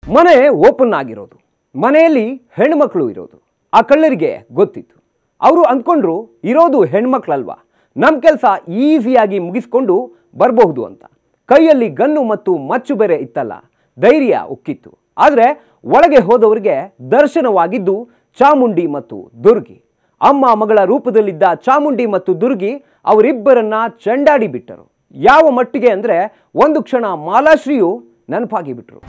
ಮನೆ ಓಪನ್ ಆಗಿರೋದು ಮನೆಯಲ್ಲಿ ಹೆಣ್ಮಕ್ಳು ಇರೋದು ಆ ಕಳ್ಳರಿಗೆ ಗೊತ್ತಿತ್ತು ಅವರು ಅಂದ್ಕೊಂಡ್ರು ಇರೋದು ಹೆಣ್ಮಕ್ಳಲ್ವಾ ನಮ್ಮ ಕೆಲಸ ಈಸಿಯಾಗಿ ಮುಗಿಸ್ಕೊಂಡು ಬರಬಹುದು ಅಂತ ಕೈಯಲ್ಲಿ ಗನ್ನು ಮತ್ತು ಮಚ್ಚು ಬೇರೆ ಇತ್ತಲ್ಲ ಧೈರ್ಯ ಉಕ್ಕಿತ್ತು ಆದರೆ ಒಳಗೆ ಹೋದವರಿಗೆ ದರ್ಶನವಾಗಿದ್ದು ಚಾಮುಂಡಿ ಮತ್ತು ದುರ್ಗಿ ಅಮ್ಮ ಮಗಳ ರೂಪದಲ್ಲಿದ್ದ ಚಾಮುಂಡಿ ಮತ್ತು ದುರ್ಗಿ ಅವರಿಬ್ಬರನ್ನ ಚಂಡಾಡಿ ಬಿಟ್ಟರು ಯಾವ ಮಟ್ಟಿಗೆ ಅಂದ್ರೆ ಒಂದು ಕ್ಷಣ ಮಾಲಾಶ್ರೀಯು ನೆನಪಾಗಿ ಬಿಟ್ರು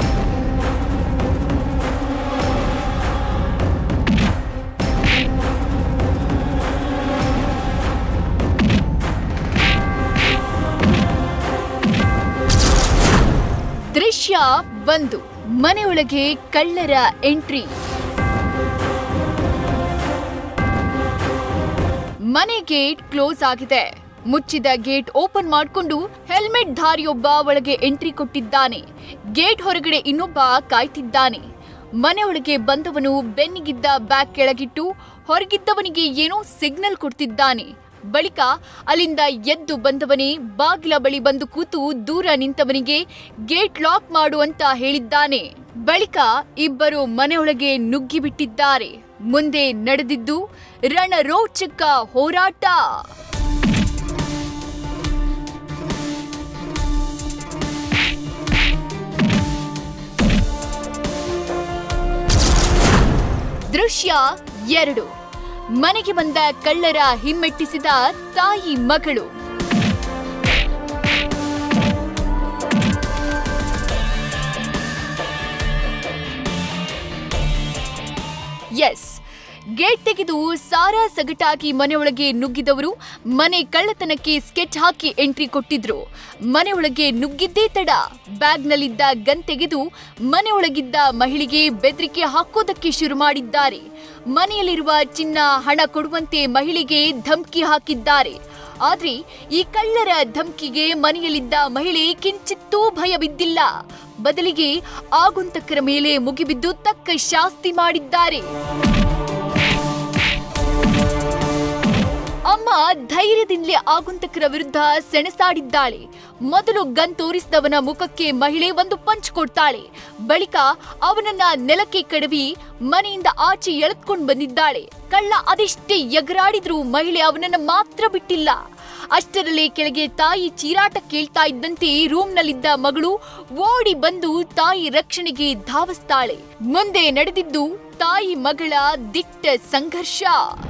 ದೃಶ್ಯ ಒಂದು ಮನೆಯೊಳಗೆ ಕಳ್ಳರ ಎಂಟ್ರಿ ಮನೆ ಗೇಟ್ ಕ್ಲೋಸ್ ಆಗಿದೆ ಮುಚ್ಚಿದ ಗೇಟ್ ಓಪನ್ ಮಾಡಿಕೊಂಡು ಹೆಲ್ಮೆಟ್ ಧಾರಿಯೊಬ್ಬ ಒಳಗೆ ಎಂಟ್ರಿ ಕೊಟ್ಟಿದ್ದಾನೆ ಗೇಟ್ ಹೊರಗಡೆ ಇನ್ನೊಬ್ಬ ಕಾಯ್ತಿದ್ದಾನೆ ಮನೆಯೊಳಗೆ ಬಂದವನು ಬೆನ್ನಿಗಿದ್ದ ಬ್ಯಾಗ್ ಕೆಳಗಿಟ್ಟು ಹೊರಗಿದ್ದವನಿಗೆ ಏನೋ ಸಿಗ್ನಲ್ ಕೊಡ್ತಿದ್ದಾನೆ ಬಳಿಕ ಅಲ್ಲಿಂದ ಎದ್ದು ಬಂದವನೇ ಬಾಗಿಲ ಬಳಿ ಬಂದು ಕೂತು ದೂರ ನಿಂತವನಿಗೆ ಗೇಟ್ ಲಾಕ್ ಮಾಡು ಅಂತ ಹೇಳಿದ್ದಾನೆ ಬಳಿಕ ಇಬ್ಬರು ಮನೆಯೊಳಗೆ ನುಗ್ಗಿಬಿಟ್ಟಿದ್ದಾರೆ ಮುಂದೆ ನಡೆದಿದ್ದು ರಣರೋಚಕ ಹೋರಾಟ ದೃಶ್ಯ ಎರಡು ಮನೆಗೆ ಬಂದ ಕಳ್ಳರ ಹಿಮ್ಮೆಟ್ಟಿಸಿದ ತಾಯಿ ಮಗಳು ಎಸ್ ಗೇಟ್ ತೆಗೆದು ಸಾರಾ ಸಗಟಾಗಿ ಮನೆಯೊಳಗೆ ನುಗ್ಗಿದವರು ಮನೆ ಕಳ್ಳತನಕ್ಕೆ ಸ್ಕೆಚ್ ಹಾಕಿ ಎಂಟ್ರಿ ಕೊಟ್ಟಿದ್ರು ಮನೆಯೊಳಗೆ ನುಗ್ಗಿದ್ದೇ ತಡ ಬ್ಯಾಗ್ನಲ್ಲಿದ್ದ ಗನ್ ತೆಗೆದು ಮನೆಯೊಳಗಿದ್ದ ಮಹಿಳೆಗೆ ಬೆದರಿಕೆ ಹಾಕೋದಕ್ಕೆ ಶುರು ಮಾಡಿದ್ದಾರೆ ಮನೆಯಲ್ಲಿರುವ ಚಿನ್ನ ಹಣ ಕೊಡುವಂತೆ ಮಹಿಳೆಗೆ ಧಮಕಿ ಹಾಕಿದ್ದಾರೆ ಆದ್ರೆ ಈ ಕಳ್ಳರ ಧಮಕಿಗೆ ಮನೆಯಲ್ಲಿದ್ದ ಮಹಿಳೆ ಕಿಂಚಿತ್ತೂ ಭಯ ಬಿದ್ದಿಲ್ಲ ಬದಲಿಗೆ ಆಗುಂತಕರ ಮೇಲೆ ಮುಗಿಬಿದ್ದು ತಕ್ಕ ಶಾಸ್ತಿ ಮಾಡಿದ್ದಾರೆ ಅಮ್ಮ ಧೈರ್ಯದಿಂದಲೇ ಆಗುಂತಕರ ವಿರುದ್ಧ ಸೆಣಸಾಡಿದ್ದಾಳೆ ಮೊದಲು ಗನ್ ತೋರಿಸಿದವನ ಮುಖಕ್ಕೆ ಮಹಿಳೆ ಒಂದು ಪಂಚ್ ಕೊಡ್ತಾಳೆ ಬಳಿಕ ಅವನನ್ನ ನೆಲಕ್ಕೆ ಕಡವಿ ಮನೆಯಿಂದ ಆಚೆ ಎಳೆದ್ಕೊಂಡು ಬಂದಿದ್ದಾಳೆ ಕಳ್ಳ ಅದೆಷ್ಟೇ ಎಗರಾಡಿದ್ರೂ ಮಹಿಳೆ ಅವನನ್ನ ಮಾತ್ರ ಬಿಟ್ಟಿಲ್ಲ ಅಷ್ಟರಲ್ಲೇ ಕೆಳಗೆ ತಾಯಿ ಚೀರಾಟ ಕೇಳ್ತಾ ಇದ್ದಂತೆ ರೂಮ್ನಲ್ಲಿದ್ದ ಮಗಳು ಓಡಿ ಬಂದು ತಾಯಿ ರಕ್ಷಣೆಗೆ ಧಾವಿಸ್ತಾಳೆ ಮುಂದೆ ನಡೆದಿದ್ದು ತಾಯಿ ಮಗಳ ದಿಟ್ಟ ಸಂಘರ್ಷ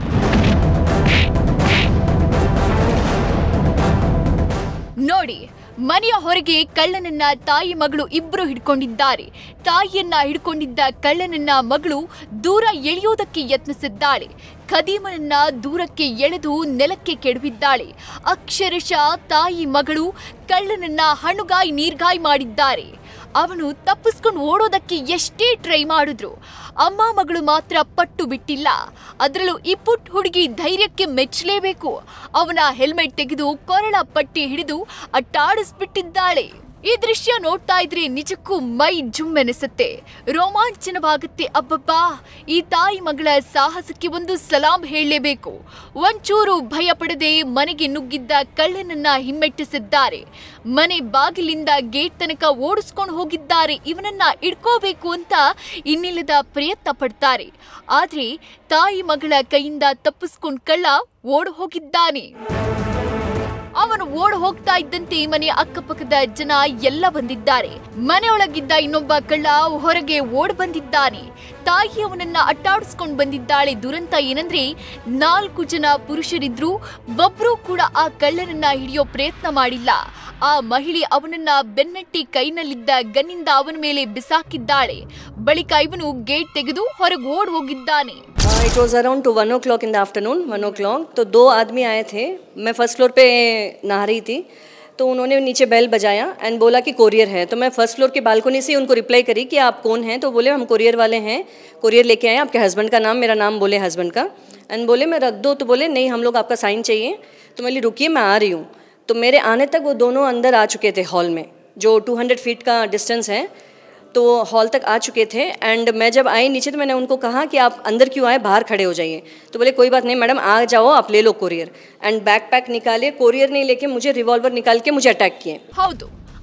ನೋಡಿ ಮನೆಯ ಹೊರಗೆ ಕಳ್ಳನನ್ನ ತಾಯಿ ಮಗಳು ಇಬ್ರು ಹಿಡ್ಕೊಂಡಿದ್ದಾರೆ ತಾಯಿಯನ್ನ ಹಿಡ್ಕೊಂಡಿದ್ದ ಕಳ್ಳನನ್ನ ಮಗಳು ದೂರ ಎಳೆಯೋದಕ್ಕೆ ಯತ್ನಿಸಿದ್ದಾಳೆ ಖದೀಮನನ್ನ ದೂರಕ್ಕೆ ಎಳೆದು ನೆಲಕ್ಕೆ ಕೆಡವಿದ್ದಾಳೆ ಅಕ್ಷರಶಃ ತಾಯಿ ಮಗಳು ಕಳ್ಳನನ್ನ ಹಣುಗಾಯಿ ನೀರ್ಗಾಯಿ ಮಾಡಿದ್ದಾರೆ ಅವನು ತಪ್ಪಿಸ್ಕೊಂಡು ಓಡೋದಕ್ಕೆ ಎಷ್ಟೇ ಟ್ರೈ ಮಾಡಿದ್ರು ಅಮ್ಮ ಮಗಳು ಮಾತ್ರ ಪಟ್ಟು ಬಿಟ್ಟಿಲ್ಲ ಅದರಲ್ಲೂ ಈ ಪುಟ್ ಹುಡುಗಿ ಧೈರ್ಯಕ್ಕೆ ಮೆಚ್ಚಲೇಬೇಕು ಅವನ ಹೆಲ್ಮೆಟ್ ತೆಗೆದು ಕೊರಳ ಪಟ್ಟಿ ಹಿಡಿದು ಅಟ್ಟಾಡಿಸ್ಬಿಟ್ಟಿದ್ದಾಳೆ ಈ ದೃಶ್ಯ ನೋಡ್ತಾ ಇದ್ರೆ ನಿಜಕ್ಕೂ ಮೈ ಜುಮ್ ಎನಿಸುತ್ತೆ ರೋಮಾಂಚನವಾಗುತ್ತೆ ಅಬ್ಬಬ್ಬಾ ಈ ತಾಯಿ ಮಗಳ ಸಾಹಸಕ್ಕೆ ಒಂದು ಸಲಾಂ ಹೇಳಲೇಬೇಕು ಒಂಚೂರು ಭಯ ಪಡದೆ ಮನೆಗೆ ನುಗ್ಗಿದ್ದ ಕಳ್ಳನನ್ನ ಹಿಮ್ಮೆಟ್ಟಿಸಿದ್ದಾರೆ ಮನೆ ಬಾಗಿಲಿಂದ ಗೇಟ್ ತನಕ ಓಡಿಸ್ಕೊಂಡು ಹೋಗಿದ್ದಾರೆ ಇವನನ್ನ ಇಡ್ಕೋಬೇಕು ಅಂತ ಇನ್ನಿಲ್ಲದ ಪ್ರಯತ್ನ ಪಡ್ತಾರೆ ಆದ್ರೆ ತಾಯಿ ಮಗಳ ಕೈಯಿಂದ ತಪ್ಪಿಸ್ಕೊಂಡ್ ಕಳ್ಳ ಓಡ್ ಹೋಗಿದ್ದಾನೆ ಅವನು ಓಡ್ ಹೋಗ್ತಾ ಇದ್ದಂತೆ ಮನೆಯ ಅಕ್ಕಪಕ್ಕದ ಜನ ಎಲ್ಲ ಬಂದಿದ್ದಾರೆ ಮನೆಯೊಳಗಿದ್ದ ಇನ್ನೊಬ್ಬ ಕಳ್ಳ ಹೊರಗೆ ಓಡ್ ಬಂದಿದ್ದಾನೆ ತಾಯಿ ಅವನನ್ನ ಅಟ್ಟಾಡಿಸ್ಕೊಂಡ್ ಬಂದಿದ್ದಾಳೆ ದುರಂತ ಏನಂದ್ರೆ ನಾಲ್ಕು ಜನ ಪುರುಷರಿದ್ರು ಒಬ್ರು ಕೂಡ ಆ ಕಳ್ಳನನ್ನ ಹಿಡಿಯೋ ಪ್ರಯತ್ನ ಮಾಡಿಲ್ಲ ಆ ಮಹಿಳೆ ಅವನನ್ನ ಬೆನ್ನಟ್ಟಿ ಕೈನಲ್ಲಿದ್ದ ಗನ್ನಿಂದ ಅವನ ಮೇಲೆ ಬಿಸಾಕಿದ್ದಾಳೆ ಬಳಿಕ ಇವನು ಗೇಟ್ ತೆಗೆದು ಹೊರಗೆ ಓಡ್ ಹೋಗಿದ್ದಾನೆ it was around two one o'clock in the afternoon one o'clock तो दो आदमी आए थे मैं फर्स्ट फ्लोर पे नहा रही थी तो उन्होंने नीचे बेल बजाया एंड बोला कि कोरियर है तो मैं फर्स्ट फ्लोर की बालकोनी से ही उनको रिप्लाई करी कि आप कौन हैं तो बोले हम कोरियर वाले हैं कोरियर लेके आए आपके हस्बैंड का नाम मेरा नाम बोले हस्बैंड का एंड बोले मैं रख दो तो बोले नहीं हम लोग आपका साइन चाहिए तो मैं बोली रुकिए मैं आ रही हूँ तो मेरे आने तक वो दोनों अंदर आ चुके थे हॉल में जो 200 फीट का डिस्टेंस है तो वो हॉल तक आ चुके थे एंड मैं जब आई नीचे तो मैंने उनको कहा कि आप अंदर क्यों आए बाहर खड़े हो जाइए तो बोले कोई बात नहीं मैडम आ जाओ आप ले लो कोरियर एंड बैक पैक निकाले कोरियर नहीं लेके मुझे रिवॉल्वर निकाल के मुझे अटैक किए ಹೌದು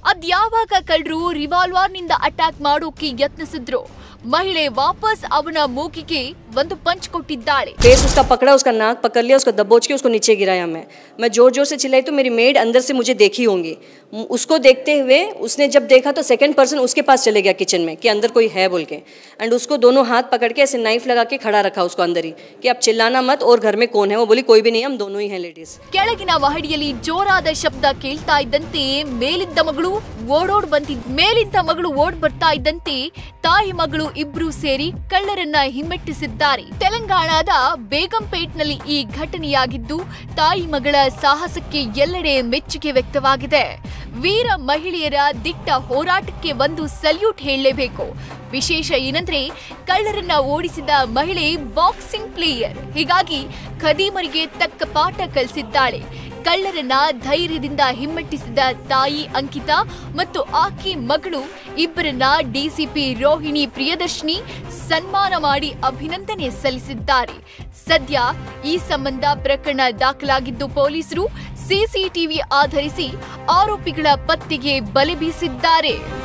ಅದ್ಯಾವಾಗ ಕಳ್ಳರು ರಿವಾಲ್ವರ್ನಿಂದ ಅಟ್ಯಾಕ್ ಮಾಡೋಕೆ ಯತ್ನಿಸಿದ್ರು ಮಹಿಳೆ ವಾಪಸ್ ಅವನ ಮೂಗಿಗೆ ಒಂದು ಪಂಚ್ ಕೊಟ್ಟಿದ್ದಾಳೆ फेस उसका पकड़ा उसका नाक पकड़ लिया उसको दबोच के उसको नीचे गिराया मैं मैं जोर जोर से चिल्लाई तो मेरी मेड अंदर से मुझे देखी होंगी म- उसको देखते हुए उसने जब देखा तो सेकंड पर्सन उसके पास चले गया किचन में कि अंदर कोई है बोल के एंड उसको दोनों हाथ पकड़ के ऐसे नाइफ लगा के खड़ा रखा उसको अंदर ही कि आप चिल्लाना मत और घर में कौन है वो बोली कोई भी नहीं हम दोनों ही हैं लेडीज़ ಕೆಳಗಿನ ಮಹಡಿಯಲ್ಲಿ ಜೋರಾದ ಶಬ್ದ ಕೇಳ್ತಾ ಇದ್ದಂತೆ ಮೇಲಿದ್ದ ಮಗಳು ಓಡೋಡ್ ಬಂದಿದ್ ಮೇಲಿದ್ದ ಮಗಳು ಓಡ್ ಬರ್ತಾ ಇದ್ದಂತೆ ತಾಯಿ ಮಗಳು ಇಬ್ರು ಸೇರಿ ಕಳ್ಳರನ್ನ ಹಿಮ್ಮೆಟ್ಟಿಸಿದ್ದಾರೆ ತೆಲಂಗಾಣದ ಬೇಗಂಪೇಟ್ನಲ್ಲಿ ಈ ಘಟನೆಯಾಗಿದ್ದು ತಾಯಿ ಮಗಳ ಸಾಹಸಕ್ಕೆ ಎಲ್ಲೆಡೆ ಮೆಚ್ಚುಗೆ ವ್ಯಕ್ತವಾಗಿದೆ ವೀರ ಮಹಿಳೆಯರ ದಿಟ್ಟ ಹೋರಾಟಕ್ಕೆ ಒಂದು ಸಲ್ಯೂಟ್ ಹೇಳಲೇಬೇಕು ವಿಶೇಷ ಏನಂದ್ರೆ ಕಳ್ಳರನ್ನ ಓಡಿಸಿದ ಮಹಿಳೆ ಬಾಕ್ಸಿಂಗ್ ಪ್ಲೇಯರ್ ಹೀಗಾಗಿ ಖದೀಮರಿಗೆ ತಕ್ಕ ಪಾಠ ಕಲಿಸಿದ್ದಾಳೆ ಕಳ್ಳರನ್ನ ಧೈರ್ಯದಿಂದ ಹಿಮ್ಮೆಟ್ಟಿಸಿದ ತಾಯಿ ಅಂಕಿತಾ ಮತ್ತು ಆಕೆ ಮಗಳು ಇಬ್ಬರನ್ನ ಡಿಸಿಪಿ ರೋಹಿಣಿ ಪ್ರಿಯದರ್ಶಿನಿ ಸನ್ಮಾನ ಮಾಡಿ ಅಭಿನಂದನೆ ಸಲ್ಲಿಸಿದ್ದಾರೆ ಸದ್ಯ ಈ ಸಂಬಂಧ ಪ್ರಕರಣ ದಾಖಲಾಗಿದ್ದು ಪೊಲೀಸರು ಸಿಸಿಟಿವಿ ಆಧರಿಸಿ ಆರೋಪಿಗಳ ಪತ್ತೆಗೆ ಬಲೆ ಬೀಸಿದ್ದಾರೆ